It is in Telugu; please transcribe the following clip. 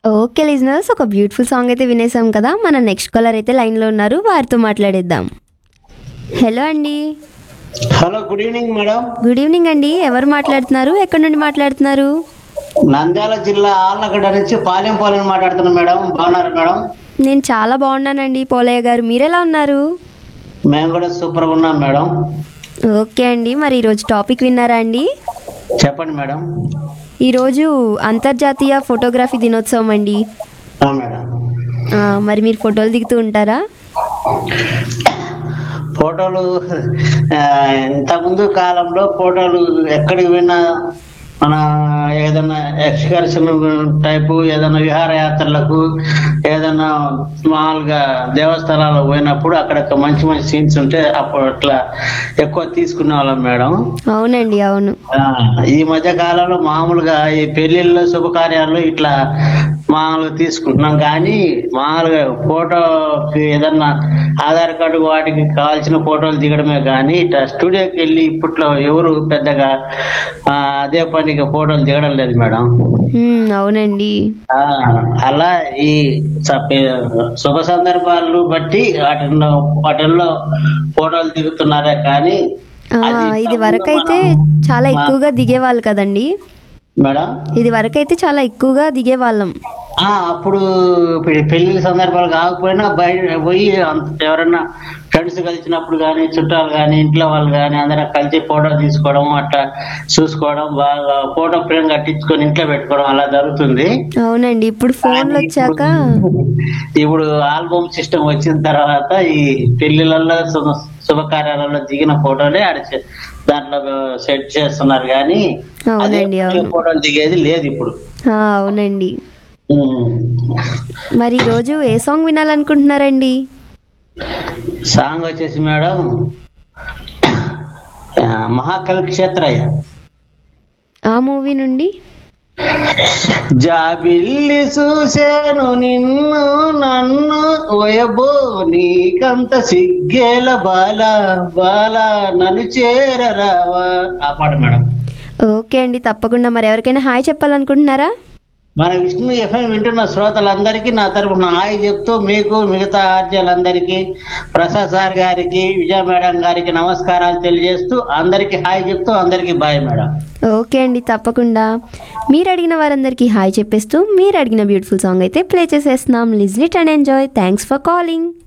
ఓకే లిజనర్స్ ఒక బ్యూటిఫుల్ సాంగ్ అయితే వినేసాం కదా మన నెక్స్ట్ కాలర్ అయితే లైన్లో ఉన్నారు వారితో మాట్లాడేద్దాం హలో అండి hello good evening madam good evening అండి ఎవరు మాట్లాడుతున్నారు ఎక్కడి నుండి మాట్లాడుతున్నారు నంద్యాల జిల్లా ఆళ్ళగడ్డ నుంచి పాలెం పాలెం మాట్లాడుతున్నాం మేడం బాగున్నారు మేడం నేను చాలా బాగున్నానండి పోలయ్య గారు మీరెలా ఉన్నారు మేము కూడా సూపర్గా ఉన్నాం మేడం ఓకే అండి మరి ఈరోజు టాపిక్ విన్నారా అండి చెప్పండి మేడం ఈరోజు అంతర్జాతీయ ఫోటోగ్రఫీ దినోత్సవం అండి ఆ, మేడం ఆ, మరి మీరు ఫోటోలు దిగుతూ ఉంటారా ఫోటోలు ఆ, ఇంతకుముందు కాలంలో ఫోటోలు ఎక్కడికి పోయినా మన ఏదైనా ఎక్స్కర్షన్ టైపు ఏదైనా విహారయాత్రలకు ఏదైనా మామూలుగా దేవస్థానాలకు పోయినప్పుడు అక్కడ మంచి మంచి సీన్స్ ఉంటే అప్పుడు అట్లా ఎక్కువ తీసుకునే వాళ్ళం మేడం అవునండి అవును ఆ, ఈ మధ్య కాలంలో మామూలుగా ఈ పెళ్లిళ్ళలో శుభకార్యాల్లో ఇట్లా మామూలుగా తీసుకుంటున్నాం కానీ మామూలుగా ఫోటోకి ఏదన్నా ఆధార్ కార్డు వాటికి కావాల్సిన ఫోటోలు దిగడమే కానీ ఇట్లా స్టూడియోకి వెళ్ళి ఇప్పట్లో ఎవరు పెద్దగా ఆ, అదే పనిగా ఫోటోలు దిగడం లేదు మేడం హ్మ్, అవునండి ఆ, అలా ఈ స- శుభ సందర్భాలు బట్టి వాటిల్లో వాటిల్లో ఫోటోలు దిగుతున్నారే కానీ ఆ, ఇది వరకైతే చాలా ఎక్కువగా దిగేవాళ్ళు కదండి మేడం ఇది వరకైతే చాలా ఎక్కువగా దిగేవాళ్ళం ఆ అప్పుడు పె- పెళ్లి సందర్భాలు కాకపోయినా బయట పోయి అంత ఎవరన్నా ఫ్రెండ్స్ కలిసినప్పుడు కానీ చుట్టాలు కానీ ఇంట్లో వాళ్ళు కానీ అందరం కలిసి ఫోటో తీసుకోవడం అట్లా చూసుకోవడం బాగా ఫోటో ఫ్రేమ్ కట్టించుకొని ఇంట్లో పెట్టుకోవడం అలా జరుగుతుంది అవునండి ఇప్పుడు ఫోన్లు వచ్చాక ఇప్పుడు ఆల్బమ్ సిస్టమ్ వచ్చిన తర్వాత ఈ పెళ్లిళ్ళల్లో శుభ- శుభకార్యాలలో దిగిన ఫోటోలే ఆడ చే- దాంట్లో సెట్ చేస్తున్నారు కానీ అదే అవునండి అవును ఫోటోలు దిగేది లేదు ఇప్పుడు ఆ, అవునండి ఉమ్. మరి ఈరోజు ఏ సాంగ్ వినాలనుకుంటున్నారండి సాంగ్ వచ్చేసి మేడం ఆ, మహాకవి క్షేత్రయ్య ఆ మూవీ నుండి జాబిల్లి చూశాను నిన్ను నన్ను ఓయబో నీకంత సిగ్గేల బాల బాల నన్ను చేరరావా ఆ పాట మేడం ఓకే అండి తప్పకుండా మరి ఎవరికైనా హాయ్ చెప్పాలనుకుంటున్నారా మన విష్ణు ఎఫ్ఎం వింటున్న శ్రోతలందరికీ నా తరపున హాయ్ చెప్తూ మీకు మిగతా ఆర్జీలందరికీ ప్రసాద్ సార్ గారికి విజయ మేడం గారికి నమస్కారాలు తెలియజేస్తూ అందరికీ హాయ్ చెప్తూ అందరికీ బాయ్ మేడం ఓకే అండి తప్పకుండా మీరు అడిగిన వారందరికీ హాయ్ చెప్పేస్తూ మీరు అడిగిన బ్యూటిఫుల్ సాంగ్ అయితే ప్లే చేసేస్తున్నాం listen it and enjoy thanks for calling